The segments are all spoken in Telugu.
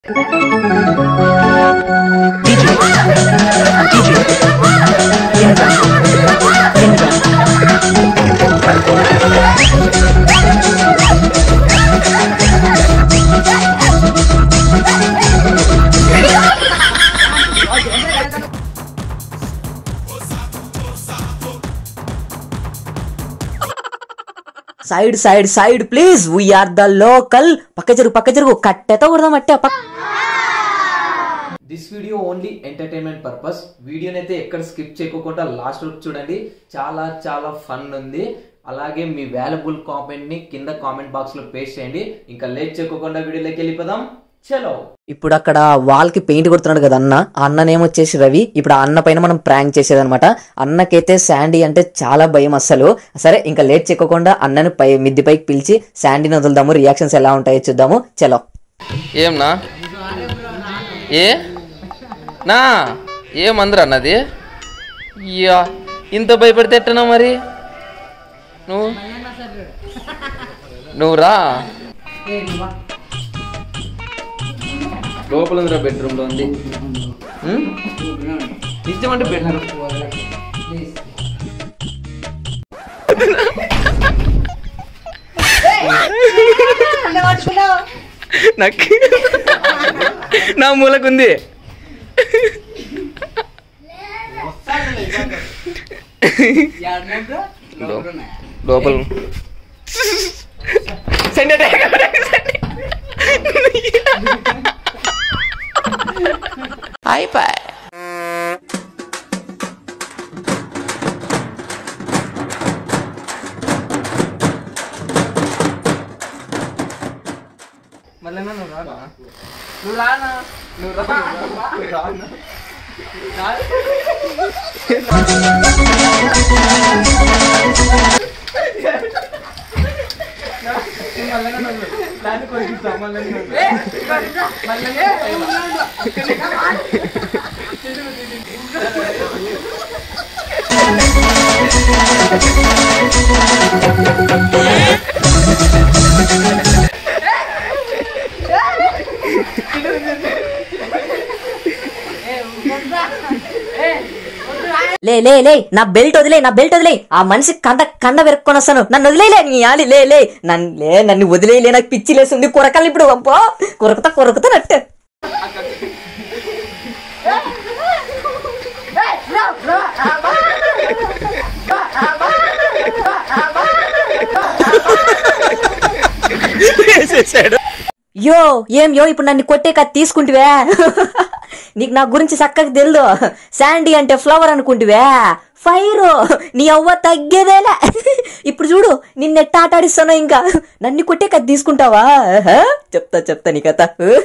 Side side side please we are the local పక్క జరుగు పక్క జరుగు కట్టెతో కొడదాం అట్టే పక్క this video only entertainment purpose వీడియోనైతే ఎక్కడ స్కిప్ చేయకుండా లాస్ట్ వరకు చూడండి చాలా చాలా ఫన్ ఉంది అలాగే మీ వాల్యుబుల్ కామెంట్ ని కింద కామెంట్ బాక్స్ లో పేస్ట్ చేయండి ఇంకా లేట్ చేయకుండా వీడియోలోకి వెళ్ళిపోదాం చలో ఇప్పుడు అక్కడ వాల్ కి పెయింట్ కొడుతున్నాడు కదా అన్న ఆ అన్ననేమొచ్చేసి రవి ఇప్పుడు ఆ అన్న పైన మనం ప్రాంక్ చేసేదన్నమాట అన్నకైతే శాండీ అంటే చాలా భయం అస్సలు సరే ఇంకా లేట్ చెక్కకుండా అన్నని పై మిద్ది పైకి పిలిచి శాండీని వదులుదాము రియాక్షన్స్ ఎలా ఉంటాయో చూద్దాము చలో ఏంనా ఏ నా ఏమందరు అన్నది ఇయ్యా ఇంత భయపడితే ఎట్టనా మరి నువ్వు నువ్వు రా లోపల ఉందిరా బెడ్రూమ్ లో ఉంది ఉం? నిజమంటే బెడ్రూమ్ నాకు నా మూలకుంది లో- లోపల సండే అయిపోయి మళ్ళీ నువ్వు రానా నువ్వు రానా నువ్వు రా నువ్వు రానా లే లే లే నా బెల్ట్ వదిలే నా బెల్ట్ వదిలే ఆ మనిషి కండ కండ వెరుక్కొని వస్తాను నన్ను వదిలేలే నీ ఆలి లే లే నన్ను లే నన్ను వదిలేలే నాకు పిచ్చి లేస్తుంది కొరకాలి ఇప్పుడు అబ్బో కొరకుతా కొరకుతా నట్టే యో ఏం యో ఇప్పుడు నన్ను కొట్టే కత్తి తీసుకుంటివే నీకు నా గురించి చక్కగా తెలియదు శాండీ అంటే ఫ్లవర్ అనుకుంటివే ఫైర్ నీ అవ్వ తగ్గేదేలే ఇప్పుడు చూడు నిన్నెట్ట ఆట ఆడిస్తానో ఇంకా నన్ను కొట్టే కత్తి తీసుకుంటావా ఆహా, చెప్తా చెప్తా నీ కథ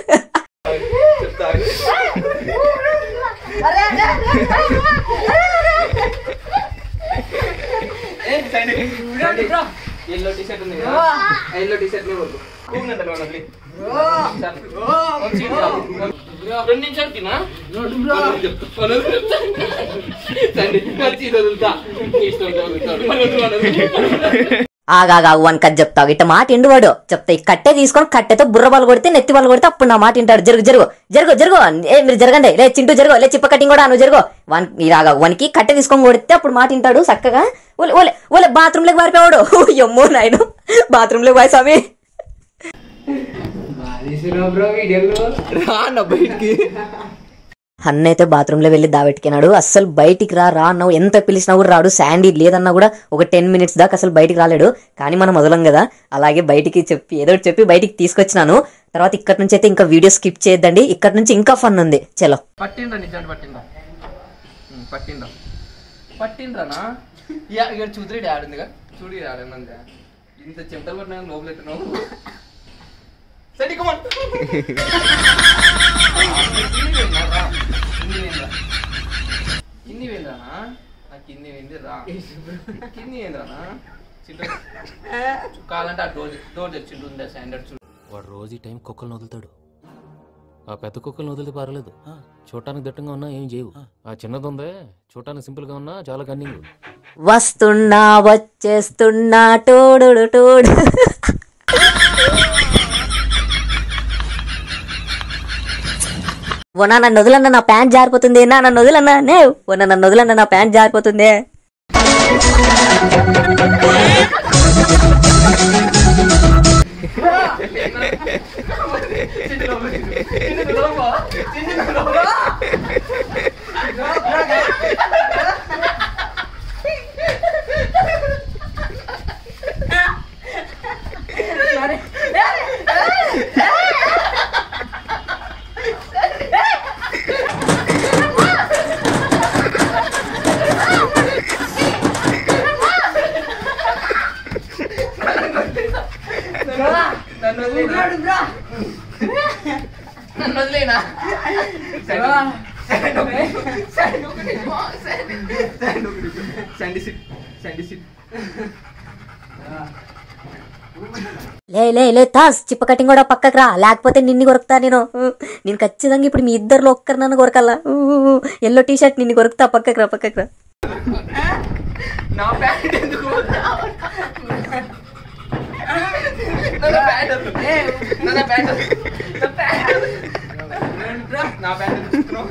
ఎల్లో టీ షర్ట్ ఉంది ఎల్లో టీ షర్ట్ రెండు నిమిషాలు తినా ఆగాగా వన్ కథ చెప్తావు ఇట్ట మాట ఎండువాడు చెప్తా ఈ కట్టె తీసుకొని కట్టెతో బుర్ర బాలు కొడితే నెత్తి బాలు కొడితే అప్పుడు నా మాట వింటాడు జరుగు జరుగు జరుగు జరుగు ఏ మీరు జరగండి లే చింటూ జరుగు లే చిప్ప కటింగ్ కూడా నువ్వు జరుగు వన్ ఇలాగా వన్కి కట్టె తీసుకొని కొడితే అప్పుడు మాట వింటాడు చక్కగా ఓలే ఓలే ఓలే బాత్రూంలోకి పారిపోయాడు ఎమ్మో నాయన బాత్రూంలోకి పోయి స్వామి రాన్న బయటికి అన్న అయితే బాత్రూంలో వెళ్ళి దావెట్టుకున్నాడు అస్సలు బయటికి రా రా అన్నావు ఎంత పిలిచినా కూడా రాడు శాండీ లేదన్నా కూడా ఒక టెన్ మినిట్స్ దాకా అసలు బయటికి రాలేడు కానీ మనం వదలం కదా అలాగే బయటికి చెప్పి ఏదో ఒకటి చెప్పి బయటికి తీసుకొచ్చినాను తర్వాత ఇక్కడ నుంచి అయితే ఇంకా వీడియో స్కిప్ చేయొద్దండి ఇక్కడ నుంచి ఇంకా ఫన్ ఉంది చలో పట్టిండ్రా నిజాన్ని పట్టిండ్రా ఉమ్, పట్టిండ్రా పట్టిండ్రానా యా ఇక్కడ చూతుడి ఆడుందిగా చూడు ఆడుందా ఇంత చెమటలు పట్టినా లోపల ఎట్టున్నావు సరే కమన్ కింది వేంద్రానా నాకు కింది వేంది రా కింది వేంద్రానా చింటూ కావాలంటే ఆ డోర్ డోర్ తెచ్చిండు ఉందా స్టాండర్డ్ చూడు వాడు రోజు ఈ టైం కుక్కలను వదులుతాడు ఆ పెద్ద కుక్కలను వదిలితే పర్లేదు చూడటానికి దట్టంగా ఉన్నా ఏం చేయవు ఆ చిన్నది ఉందే చూడటానికి సింపుల్ గా ఉన్నా చాలా కన్నింగ్ వస్తున్నా వచ్చేస్తున్నా టోడు టోడు ఓ నా నన్ను వదులన్న నా ప్యాంట్ జారిపోతుంది నా నన్ను వదులన్నా నే ఓ నా నన్ను వదులన్న నా ప్యాంట్ జారిపోతుంది నన్ను వదిలేనా నన్ను వదిలేనా శాండీ సిట్ శాండీ సిట్ లే లే లే తాస్ చిప్ప కటింగ్ కూడా పక్కకు రా లేకపోతే నిన్ను కొరుకుతా నేను నేను ఖచ్చితంగా ఇప్పుడు మీ ఇద్దరిలో ఒక్కరు నన్ను కొరకల్లా ఎల్లో టీ షర్ట్ నిన్ను కొరుకుతా పక్కకు రా పక్కకు రా నా ప్యాంట్ ఎందుకు నా ప్యాంట్ వద్దు. నా ప్యాంట్ వద్దు. నా ప్యాంట్ వద్దు. నా ప్యాంట్ ఎందుకు ఇస్తున్నావు?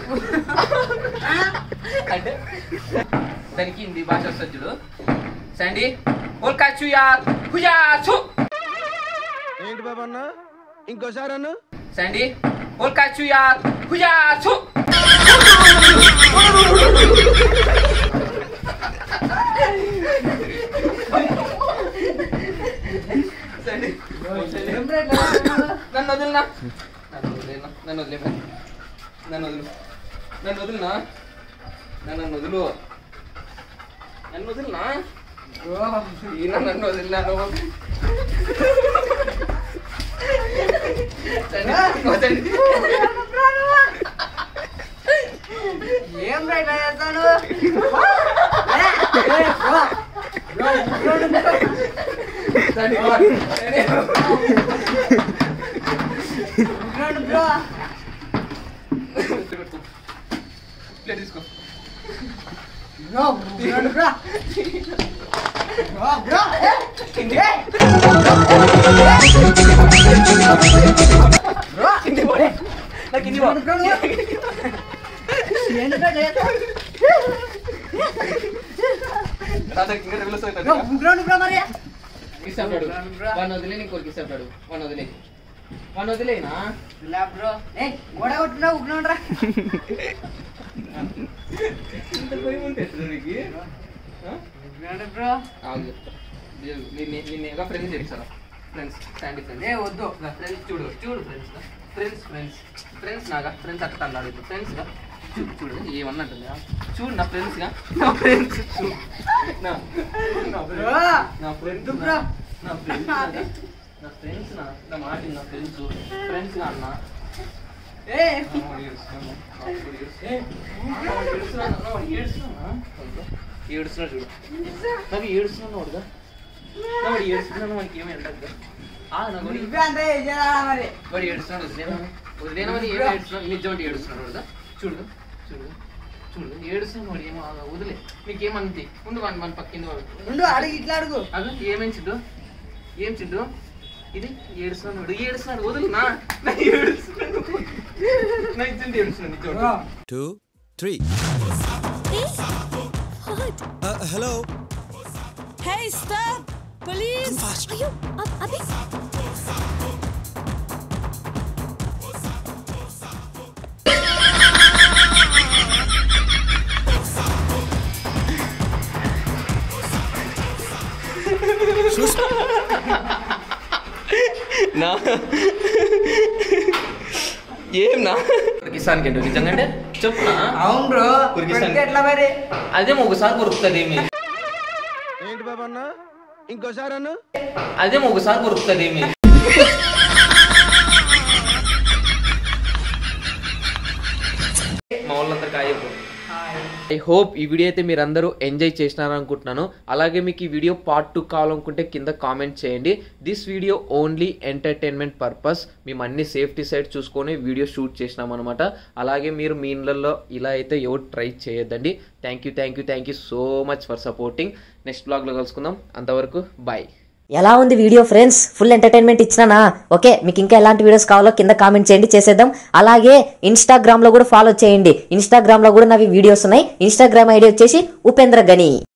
అంటే దానికి హిందీ భాష వస్తుంది చూడు శాండీ ఓల్ కాచు యా హుయా సు ఏంటి బాబా అన్న ఇంకోసారి అన్న శాండీ ఓల్ కాచు యా హుయా సు శాండీ నన్ను వదిలినా నన్ను వదిలేనా నన్ను వదిలేనా నన్ను వదులు నన్ను వదిలినా నన్ను వదులు నన్ను వదిలినా ఈయన నన్ను వదిలినాను వదండి. ఏం రైట్ చేస్తాను వదండి. ప్లేట్ తీసుకో కింది పడే. నాకు కింది పో. తాతకి ఇంకా రెగ్యులర్ అవుతుంది. ఇష్టపడు వాడిని వదిలే నీకు కొరికి ఇష్టపడు వాడిని వదిలే వాడిని వదిలేనా ఇంత భయం ఉంటే ఎట్లా నీకు? ఆ? ఆగు చెప్తా. నిన్ను- నిన్ను నిన్ను ఎలా ఫ్రెండ్స్ చేస్తారా ఫ్రెండ్స్ స్టాండ్ ఫ్రెండ్స్ ఏ వద్దు ఫ్రెండ్స్ చూడు చూడు ఫ్రెండ్స్ ఫ్రెండ్స్ ఫ్రెండ్స్ ఫ్రెండ్స్ నాగా ఫ్రెండ్స్ అట్ట అన్నాడు ఇప్పుడు ఫ్రెండ్స్ గా చూడు చూడు ఏమన్నట్టుంది చూడు నా ఫ్రెండ్స్ గా నా ఫ్రెండ్స్ చూడు నా నా friends. నా ఫ్రెండ్స్ బ్రో. నా ఫ్రెండ్స్ నా ఫ్రెండ్స్ నా నా మాట విను, నా ఫ్రెండ్స్ ఫ్రెండ్స్ గా అన్న ఏ వాడు ఏడుస్తున్నాడు. వాడు ఏడుస్తున్నాడు. వాడు ఏడుస్తున్నాడు. వాడు ఏడుస్తున్నాడు. ఏడుస్తున్నాడు చూడు నాకు ఏడుస్తున్నాడు వాడుగా నా వాడు ఏడుస్తున్నాడు వాడికి ఏమి వెళ్ళదు ఆ నాకు వాడు నువ్వే అంతే చేయాలా మరి వాడు ఏడుస్తున్నాడు వదిలేనా వదిలేనా మరి ఏం ఏడుస్తున్నాడు నిజం అంటే ఏడుస్తున్నాడు వాడుగా చూడు చూడు చూడు ఏడుస్తున్నాడు వాడు ఏమో ఆగు, వదిలే నీకేమంది ఉండు వాడిని మన పక్కింది వాడు ఉండు అడుగు ఇట్లా అడుగు అదే ఏమేం చిడ్డు ఏం చిడ్డు ఇది ఏడుస్తున్నాడు వాడు ఏడుస్తున్నాడు వదులు నా నా ఏడుస్తున్నాడు నా ఇచ్చింది ఏడుస్తున్నాడు నిజం two three hello Hey, stop! Police! అయ్యో అ- అభి నా ఏం నా కిసాన్కి ఏంటో నిజంగా అంటే చెప్పునా అవును బ్రో ఉరికిస్తాను. కొడితే ఎట్లా మరి అదే ఒకసారి కొరుకుతుంది ఏమి ఏంటి బాబా అన్న ఇంకోసారి అన్న అదే ఒకసారి కొరుకుతుంది ఏమి మా వాళ్ళందరూ కాయకు ఐ హోప్ ఈ వీడియో అయితే మీరు అందరూ ఎంజాయ్ చేసినారు అనుకుంటున్నాను అలాగే మీకు ఈ వీడియో పార్ట్ టూ కావాలనుకుంటే కింద కామెంట్ చేయండి this video only entertainment purpose మేము అన్ని సేఫ్టీ సైడ్ చూసుకొని వీడియో షూట్ చేసినాం అనమాట అలాగే మీరు మీ ఇళ్ళల్లో ఇలా అయితే ఎవరు ట్రై చేయొద్దండి thank you thank you thank you so much for supporting next బ్లాగ్లో కలుసుకుందాం అంతవరకు బాయ్ ఎలా ఉంది వీడియో ఫ్రెండ్స్ ఫుల్ ఎంటర్టైన్మెంట్ ఇచ్చినానా ఓకే మీకు ఇంకా ఎలాంటి వీడియోస్ కావాలో కింద కామెంట్ చేయండి చేసేద్దాం అలాగే ఇన్స్టాగ్రామ్ లో కూడా ఫాలో చేయండి ఇన్స్టాగ్రామ్ లో కూడా నావి వీడియోస్ ఉన్నాయి ఇన్స్టాగ్రామ్ ఐడి వచ్చేసి ఉపేంద్ర గని